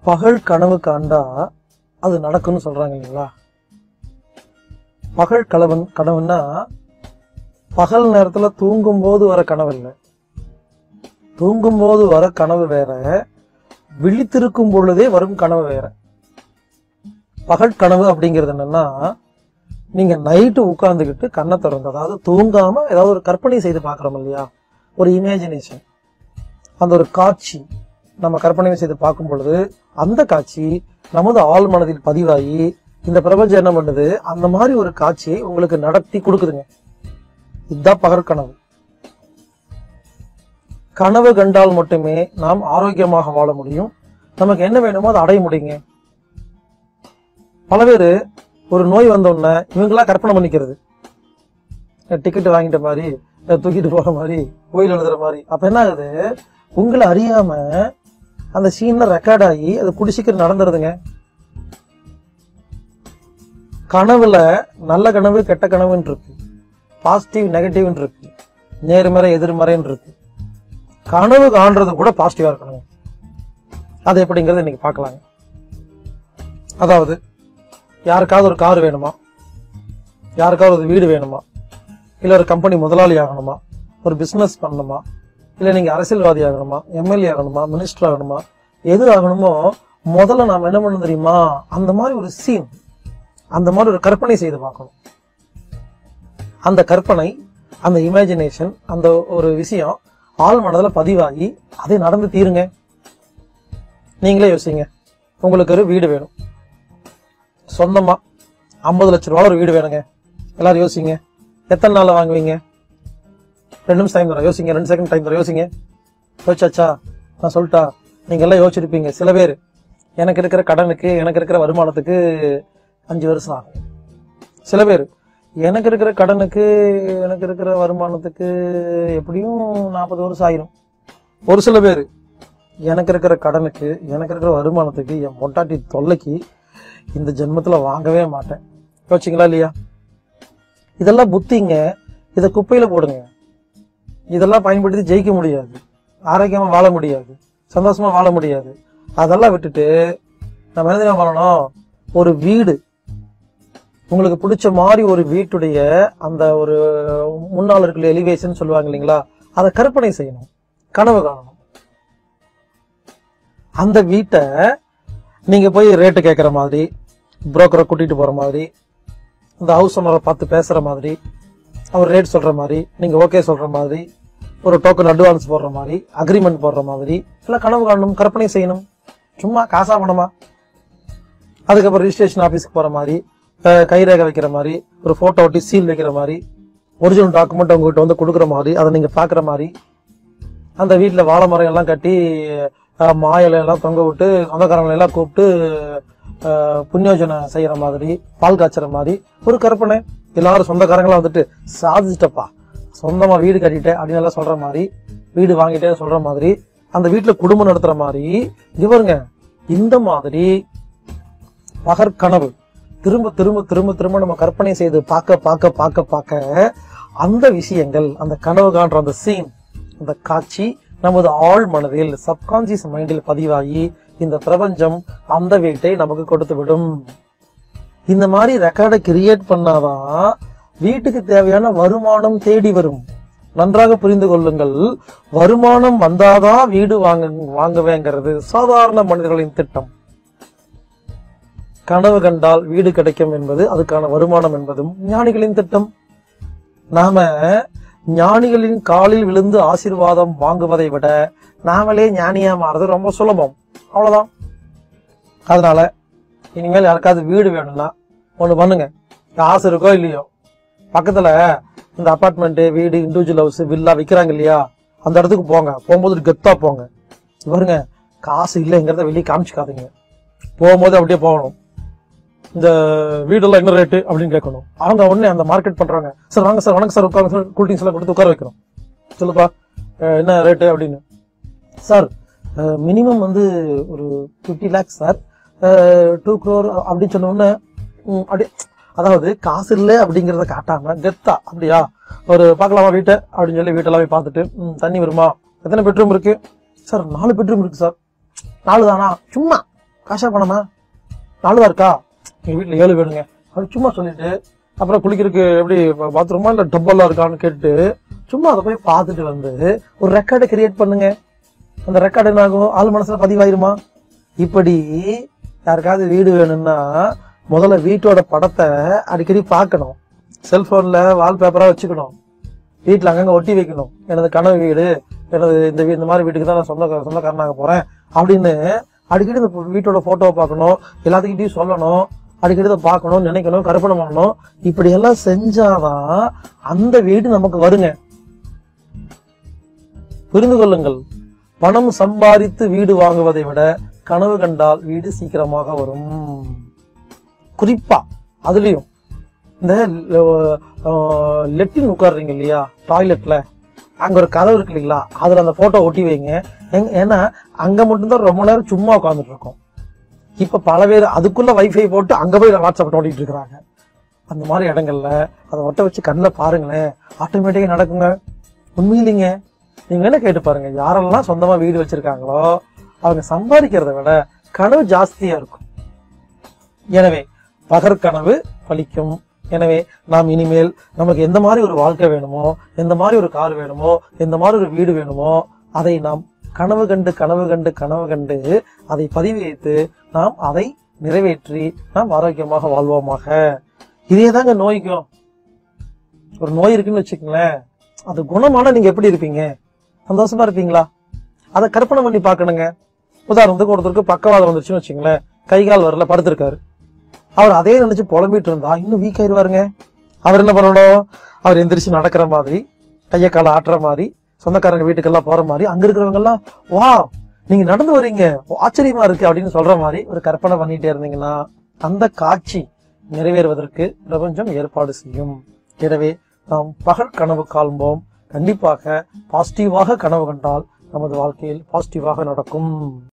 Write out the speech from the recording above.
பகல் கனவு காண்டா அது நடக்கும்னு சொல்றாங்க இல்லைங்களா பகல் கலவன் கனவுன்னா பகல் நேரத்துல தூங்கும் போது வர கனவு இல்லை தூங்கும் போது வர கனவு வேற விழித்திருக்கும் பொழுதே வரும் கனவு வேற பகல் கனவு அப்படிங்கிறது என்னன்னா நீங்க நைட்டு உட்கார்ந்துக்கிட்டு கண்ணை திறந்து அதாவது தூங்காம ஏதாவது ஒரு கற்பனை செய்து பார்க்கறோம் இல்லையா ஒரு இமேஜினேஷன் அந்த ஒரு காட்சி நம்ம கற்பனை செய்து பார்க்கும் பொழுது அந்த காட்சி நமது ஆள் மனதில் பதிவாகி இந்த பிரபஞ்சம் என்ன பண்ணுது அந்த மாதிரி ஒரு காட்சியை உங்களுக்கு நடத்தி கொடுக்குதுங்க இதுதான் பகற்கனவு கனவு கண்டால் மட்டுமே நாம் ஆரோக்கியமாக வாழ முடியும் நமக்கு என்ன வேணுமோ அதை அடைய முடியுங்க பல பேர் ஒரு நோய் வந்தோடனே இவங்களா கற்பனை பண்ணிக்கிறது டிக்கெட் வாங்கிட்ட மாதிரி இல்ல தூக்கிட்டு போற மாதிரி கோயில் எழுதுற மாதிரி அப்ப என்ன ஆகுது உங்களை அறியாம அந்த சீன்ல ரெக்கார்ட் ஆகி அது குடிசிக்கிற நடந்துருதுங்க கனவுல நல்ல கனவு கெட்ட கனவுன்னு இருக்கு பாசிட்டிவ் நெகட்டிவ்னு இருக்கு நேர்மறை எதிர்மறைன்னு இருக்கு கனவு காண்றது கூட பாசிட்டிவா இருக்கணும் அது எப்படிங்கறது இன்னைக்கு பார்க்கலாங்க அதாவது யாருக்காவது ஒரு கார் வேணுமா யாருக்காவது ஒரு வீடு வேணுமா இல்ல ஒரு கம்பெனி முதலாளி ஆகணுமா ஒரு பிசினஸ் பண்ணணுமா இல்ல நீங்க அரசியல்வாதி ஆகணுமா எம்எல்ஏ ஆகணுமா மினிஸ்டர் ஆகணுமா எது ஆகணுமோ முதல்ல நாம என்ன பண்ணணும் தெரியுமா அந்த மாதிரி ஒரு சீன் அந்த மாதிரி ஒரு கற்பனை செய்து பார்க்கணும் அந்த கற்பனை அந்த இமேஜினேஷன் அந்த ஒரு விஷயம் ஆள் மனதுல பதிவாகி அதை நடந்து தீருங்க நீங்களே யோசிங்க உங்களுக்கு ஒரு வீடு வேணும் சொந்தமா ஐம்பது லட்ச ரூபா ஒரு வீடு வேணுங்க எல்லாரும் யோசிங்க எத்தனை நாள்ல வாங்குவீங்க ரெண்டு நிமிஷம் டைம் தரோம் யோசிங்க ரெண்டு செகண்ட் டைம் தரோம் யோசிங்க யோசிச்சாச்சா நான் சொல்லிட்டா நீங்க எல்லாம் யோசிச்சிருப்பீங்க சில பேர் எனக்கு இருக்கிற கடனுக்கு எனக்கு இருக்கிற வருமானத்துக்கு அஞ்சு வருஷம் ஆகும் சில பேர் எனக்கு இருக்கிற கடனுக்கு எனக்கு இருக்கிற வருமானத்துக்கு எப்படியும் நாற்பது வருஷம் ஆயிரும் ஒரு சில பேர் எனக்கு இருக்கிற கடனுக்கு எனக்கு இருக்கிற வருமானத்துக்கு என் பொண்டாட்டி தொல்லைக்கு இந்த ஜென்மத்துல வாங்கவே மாட்டேன் யோசிச்சிங்களா இல்லையா இதெல்லாம் புத்திங்க இதை குப்பையில போடுங்க இதெல்லாம் பயன்படுத்தி ஜெயிக்க முடியாது ஆரோக்கியமா வாழ முடியாது சந்தோஷமா வாழ முடியாது அதெல்லாம் விட்டுட்டு நம்ம என்ன தெரியுமா பண்ணணும் ஒரு வீடு உங்களுக்கு பிடிச்ச மாதிரி ஒரு வீட்டுடைய அந்த ஒரு முன்னால் இருக்கிற எலிவேஷன் சொல்லுவாங்க இல்லைங்களா அதை கற்பனை செய்யணும் கனவு காணணும் அந்த வீட்டை நீங்க போய் ரேட்டு கேட்குற மாதிரி புரோக்கரை கூட்டிட்டு போற மாதிரி இந்த ஹவுஸ் ஓனரை பார்த்து பேசுற மாதிரி அவர் ரேட் சொல்ற மாதிரி நீங்க ஓகே சொல்ற மாதிரி ஒரு டோக்கன் அட்வான்ஸ் போடுற மாதிரி அக்ரிமெண்ட் போடுற மாதிரி எல்லாம் கனவு காணணும் கற்பனை செய்யணும் சும்மா காசா பணமா அதுக்கப்புறம் ரிஜிஸ்ட்ரேஷன் ஆஃபீஸ்க்கு போற மாதிரி அஹ், கைரேகை வைக்கிற மாதிரி ஒரு போட்டோ ஒட்டி சீல் வைக்கிற மாதிரி ஒரிஜினல் டாக்குமெண்ட் உங்ககிட்ட வந்து கொடுக்குற மாதிரி அதை நீங்க பாக்குற மாதிரி அந்த வீட்டுல வாழை மரம் எல்லாம் கட்டி அஹ், மா இலை எல்லாம் தொங்க விட்டு சொந்தக்காரங்களை எல்லாம் கூப்பிட்டு அஹ், புண்ணியோஜனை செய்யற மாதிரி பால் காய்ச்சற மாதிரி ஒரு கற்பனை எல்லாரும் சொந்தக்காரங்களா வந்துட்டு சாதிச்சிட்டப்பா சொந்தமா வீடு கட்டிட்டேன் அப்படின்னு எல்லாம் சொல்ற மாதிரி வீடு வாங்கிட்டேன்னு சொல்ற மாதிரி அந்த வீட்டுல குடும்பம் நடத்துற மாதிரி இவருங்க இந்த மாதிரி பகற்கனவு திரும்ப திரும்ப திரும்ப திரும்ப நம்ம கற்பனை செய்து பார்க்க பார்க்க பார்க்க பார்க்க அந்த விஷயங்கள் அந்த கனவு காண்ற அந்த சீன் அந்த காட்சி நமது ஆழ் மனதில் சப்கான்சியஸ் மைண்டில் பதிவாகி இந்த பிரபஞ்சம் அந்த வீட்டை நமக்கு கொடுத்து விடும் இந்த மாதிரி ரெக்கார்டை கிரியேட் பண்ணாதான் வீட்டுக்கு தேவையான வருமானம் தேடி வரும் நன்றாக புரிந்து கொள்ளுங்கள் வருமானம் வந்தாதான் வீடு வாங்க வாங்குவேங்கிறது சாதாரண மனிதர்களின் திட்டம் கனவு கண்டால் வீடு கிடைக்கும் என்பது அதுக்கான வருமானம் என்பதும் ஞானிகளின் திட்டம் நாம ஞானிகளின் காலில் விழுந்து ஆசீர்வாதம் வாங்குவதை விட நாமளே ஞானியா மாறுறது ரொம்ப சுலபம் அவ்வளவுதான் அதனால இனிமேல் யாருக்காவது வீடு வேணும்னா ஒண்ணு பண்ணுங்க ஆசை இருக்கோ இல்லையோ பக்கத்துல இந்த அபார்ட்மெண்ட் வீடு இண்டிவிஜுவல் ஹவுஸ் வில்லா விக்கிறாங்க இல்லையா அந்த இடத்துக்கு போங்க போகும்போது கெத்தா போங்க பாருங்க காசு இல்லைங்கிறத வெளியே காமிச்சுக்காதீங்க போகும்போது அப்படியே போகணும் இந்த வீடெல்லாம் என்ன ரேட்டு அப்படின்னு கேட்கணும் அவங்க உடனே அந்த மார்க்கெட் பண்றாங்க சார் வாங்க சார் வணக்கம் சார் உட்காருங்க சார் கூல் ட்ரிங்க்ஸ் எல்லாம் கொடுத்து உட்கார வைக்கிறோம் சொல்லுப்பா அஹ் என்ன ரேட்டு அப்படின்னு சார் மினிமம் வந்து ஒரு fifty lakhs sir two crore அப்படின்னு சொன்ன உடனே ம், அப்படியே அதாவது காசு இல்லை அப்படிங்கறத காட்டாம கெத்தா அப்படியா ஒரு பார்க்கலாமா வீட்டை அப்படின்னு சொல்லி வீட்டெல்லாம் போய் பார்த்துட்டு ம், தண்ணி வருமா எத்தனை பெட்ரூம் இருக்கு சார் நாலு பெட்ரூம் இருக்கு சார் நாலு தானா சும்மா காசா பணமா நாலுதா இருக்கா எங்க வீட்டுல ஏழு வேணுங்க அப்படி சும்மா சொல்லிட்டு அப்புறம் குளிக்கிறதுக்கு எப்படி பாத்ரூமா இல்ல டப்பெல்லாம் இருக்கான்னு கேட்டு சும்மா அதை போய் பார்த்துட்டு வந்து ஒரு ரெக்கார்டை கிரியேட் பண்ணுங்க அந்த ரெக்கார்டு என்ன ஆகும் ஆள் மனசுல பதிவாயிருமா இப்படி யாருக்காவது வீடு வேணும்னா முதல்ல வீட்டோட படத்தை அடிக்கடி பார்க்கணும் செல்போன்ல வால்பேப்பரா வச்சுக்கணும் வீட்டுல அங்கங்க ஒட்டி வைக்கணும் எனது கனவு வீடு எனது இந்த வீ இந்த மாதிரி வீட்டுக்கு தான் நான் சொந்த சொந்தக்காரனாக போறேன் அப்படின்னு அடிக்கடி இந்த வீட்டோட போட்டோவை பார்க்கணும் எல்லாத்துக்கிட்டையும் சொல்லணும் அடிக்கடி இதை பார்க்கணும் நினைக்கணும் கற்பனை பண்ணணும் இப்படி எல்லாம் செஞ்சாதான் அந்த வீடு நமக்கு வருங்க புரிந்து கொள்ளுங்கள் பணம் சம்பாதித்து வீடு வாங்குவதை விட கனவு கண்டால் வீடு சீக்கிரமாக வரும் குறிப்பா அதுலயும் இந்த லெட்டின் உட்கார்றீங்க இல்லையா டாய்லெட்ல அங்க ஒரு கதவு இருக்கு இல்லைங்களா அதுல அந்த போட்டோ ஒட்டி வைங்க எங்க- ஏன்னா அங்க மட்டும்தான் ரொம்ப நேரம் சும்மா உட்காந்துட்டு இருக்கோம் இப்ப பல பேர் அதுக்குள்ள வைஃபை போட்டு அங்க போய் வாட்ஸ்அப் நோண்டிட்டு இருக்கிறாங்க அந்த மாதிரி இடங்கள்ல அதை ஒட்ட வச்சு கண்ணில் பாருங்களேன் ஆட்டோமேட்டிக்கா நடக்குங்க உண்மையிலிங்க நீங்க என்ன கேட்டு பாருங்க யாரெல்லாம் சொந்தமா வீடு வச்சிருக்காங்களோ அவங்க சம்பாதிக்கிறத விட கனவு ஜாஸ்தியா இருக்கும் எனவே பகற்கனவு பலிக்கும் எனவே நாம் இனிமேல் நமக்கு எந்த மாதிரி ஒரு வாழ்க்கை வேணுமோ எந்த மாதிரி ஒரு கார் வேணுமோ எந்த மாதிரி ஒரு வீடு வேணுமோ அதை நாம் கனவு கண்டு கனவு கண்டு கனவு கண்டு அதை பதிவு வைத்து நாம் அதை நிறைவேற்றி நாம் ஆரோக்கியமாக வாழ்வோமாக இதே தாங்க நோய்க்கும் ஒரு நோய் இருக்குன்னு வச்சுக்கோங்களேன் அது குணமான நீங்க எப்படி இருப்பீங்க சந்தோஷமா இருப்பீங்களா அதை கற்பனை பண்ணி பார்க்கணுங்க உதாரணத்துக்கு ஒருத்தருக்கு பக்கவாதம் வந்துருச்சுன்னு வச்சுங்களேன் கை கால் வரல படுத்திருக்காரு அவர் அதே நினைச்சு புலம்பிட்டு இருந்தா இன்னும் வீக் ஆயிருவாருங்க அவர் என்ன பண்ணணும் அவர் எந்திரிச்சு நடக்கிற மாதிரி கையை காலை ஆட்டுற மாதிரி சொந்தக்காரங்க வீட்டுக்கெல்லாம் போற மாதிரி அங்க இருக்கிறவங்க எல்லாம் வா நீங்க நடந்து வர்றீங்க ஆச்சரியமா இருக்கு அப்படின்னு சொல்ற மாதிரி ஒரு கற்பனை பண்ணிட்டே இருந்தீங்கன்னா அந்த காட்சி நிறைவேறுவதற்கு பிரபஞ்சம் ஏற்பாடு செய்யும் எனவே நாம் பகல் கனவு காண்போம் கண்டிப்பாக பாசிட்டிவாக கனவு கண்டால் நமது வாழ்க்கையில் பாசிட்டிவாக நடக்கும்